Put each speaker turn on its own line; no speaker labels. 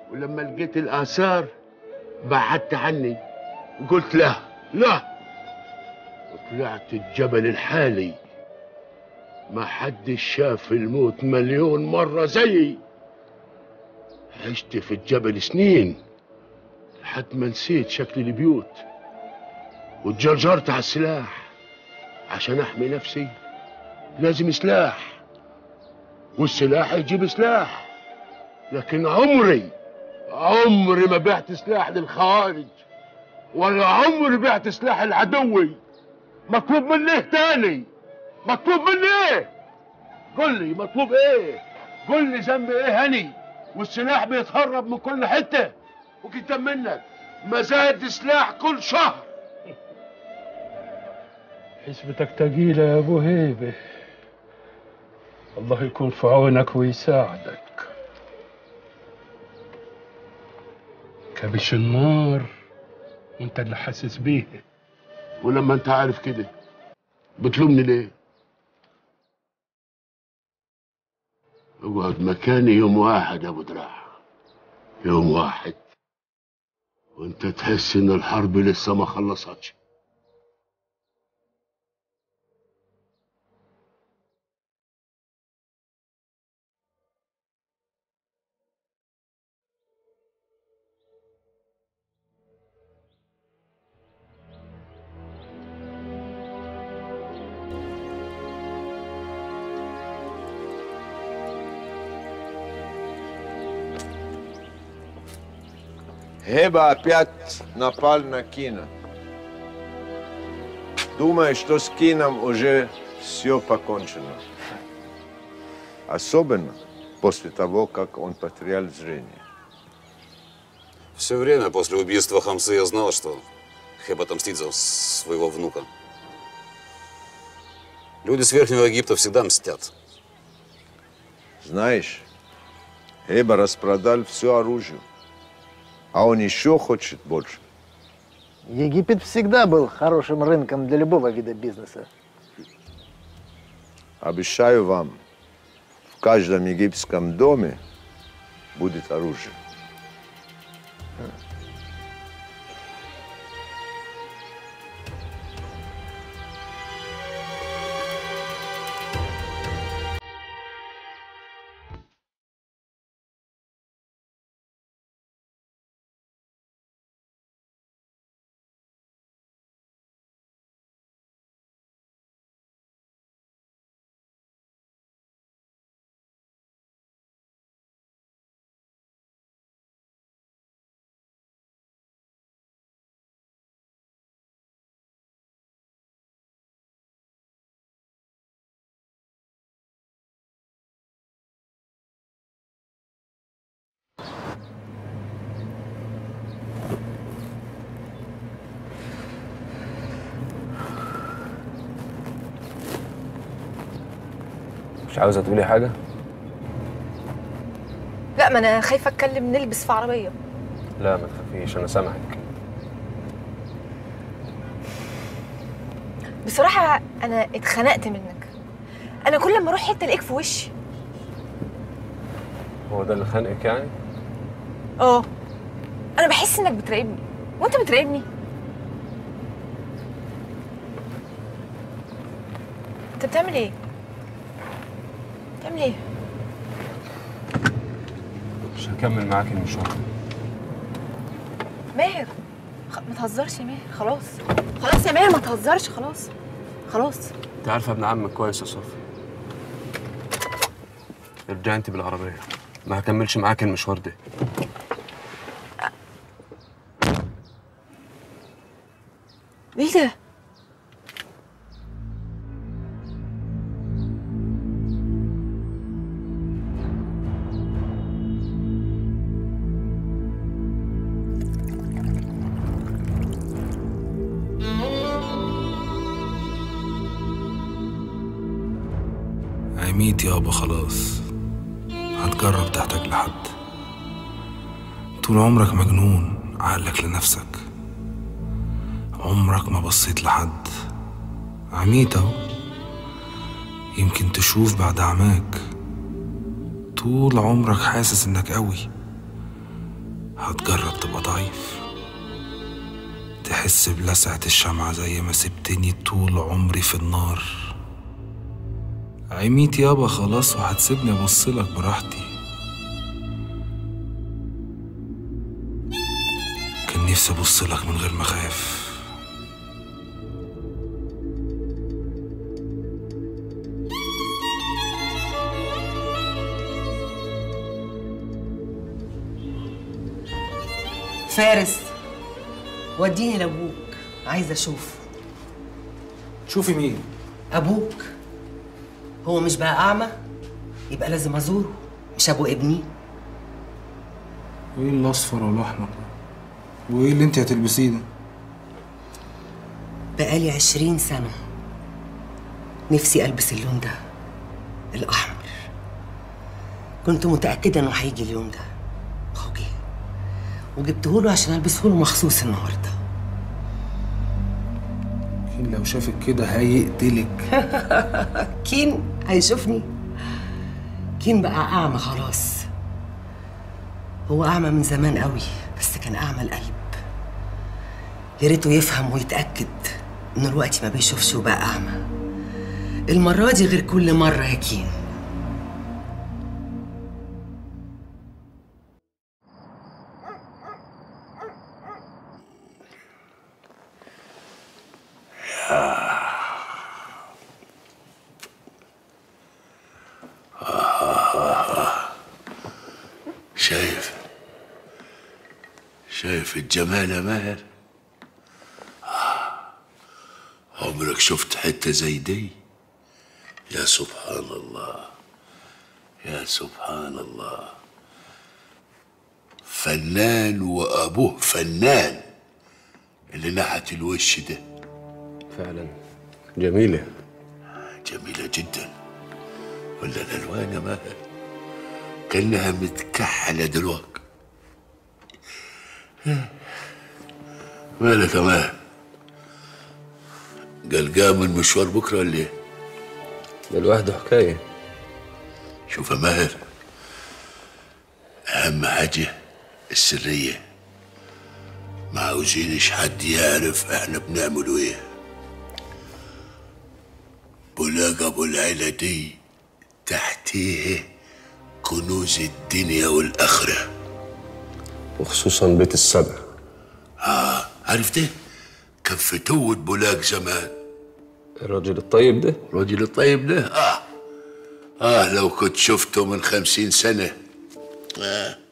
ولما لقيت الآثار بعدت عني وقلت لا لا وطلعت الجبل الحالي ما حدش شاف الموت مليون مرة زيي عشت في الجبل سنين لحد ما نسيت شكل البيوت واتجرجرت على السلاح عشان احمي نفسي لازم سلاح والسلاح يجيب سلاح لكن عمري عمري ما بعت سلاح للخوارج ولا عمري بعت سلاح العدوي مطلوب مني ايه تاني مطلوب مني ايه قل لي مطلوب ايه قل لي ذنبي ايه هني والسلاح بيتهرب من كل حته وكتاب منك مزاد سلاح كل شهر
حسبتك تقيلة يا أبو هيبة الله يكون في عونك ويساعدك كبش النار وانت اللي حاسس بيه
ولما انت عارف كده بتلومني ليه اقعد مكاني يوم واحد يا ابو دراع يوم واحد وانت تحس ان الحرب لسه ما خلصتش
Heba опять напал на Кина. Думаю, что с Кином уже все покончено. Особенно после того, как он потерял зрение.
Все время после убийства Хамсы я знал, что Хеб отомстит за своего внука. Люди с Верхнего Египта всегда мстят.
Знаешь, Хеба распродал все оружие, а он еще хочет больше.
Египет всегда был хорошим рынком для любого вида бизнеса.
Обещаю вам, в каждом египетском доме будет оружие.
مش عاوزة تقولي حاجة؟
لا ما انا خايفه اتكلم نلبس في عربيه
لا ما تخافيش أنا سامعك
بصراحه انا اتخنقت منك انا كل ما اروح حته الاقيك في وشي
هو ده اللي خانقك يعني؟
اه انا بحس انك بتراقبني وانت بتراقبني انت بتعمل ايه بتعمل ايه
مش هكمل معاك المشوار
ماهر خ... ما تهزرش يا ماهر خلاص خلاص يا ماهر ما تهزرش خلاص خلاص
انت عارفة ابن عمك كويس يا صافي ارجعي انت بالعربية ما هكملش معاك المشوار ده
ايه ده
عميت يابا خلاص هتجرب تحتاج لحد طول عمرك مجنون عقلك لنفسك عمرك ما بصيت لحد عميت اهو يمكن تشوف بعد عماك طول عمرك حاسس انك قوي هتجرب تبقى ضعيف تحس بلسعة الشمعة زي ما سبتني طول عمري في النار عميت يابا خلاص وهتسيبني ابصلك براحتي كان نفسي ابصلك من غير ما اخاف
فارس وديني لابوك عايزه اشوفه
شوفي مين
ابوك هو مش بقى اعمى يبقى لازم ازوره مش ابو ابني
وايه الاصفر والاحمر ده وايه اللي انت هتلبسيه ده
بقالي عشرين سنه نفسي البس اللون ده الاحمر كنت متاكده انه هيجي اليوم ده هو جه وجبته له عشان البسه له مخصوص النهارده
كين لو شافك كده هيقتلك
كين هيشوفني كين بقى أعمى خلاص هو أعمى من زمان قوي بس كان أعمى القلب يا ريته يفهم ويتأكد إنه الوقت ما بيشوفش وبقى أعمى المرة دي غير كل مرة يا كين
شايف شايف الجمال يا ماهر آه. عمرك شفت حتة زي دي يا سبحان الله يا سبحان الله فنان وأبوه فنان اللي نحت الوش ده
فعلا جميلة
جميلة جدا ولا الألوان يا ماهر كأنها متكحلة دلوقتي مالك يا ماهر قلقان من مشوار بكرة ولا ايه؟
ده لوحده حكاية
شوف يا ماهر أهم حاجة السرية ما عاوزينش حد يعرف احنا بنعملوا ايه بلاق ابو العيلة دي تحتيه كنوز الدنيا والآخرة
وخصوصا بيت السبع
آه عرفت ايه؟ كان في توت بولاق زمان
الراجل الطيب ده
الراجل الطيب ده آه آه لو كنت شفته من خمسين سنة آه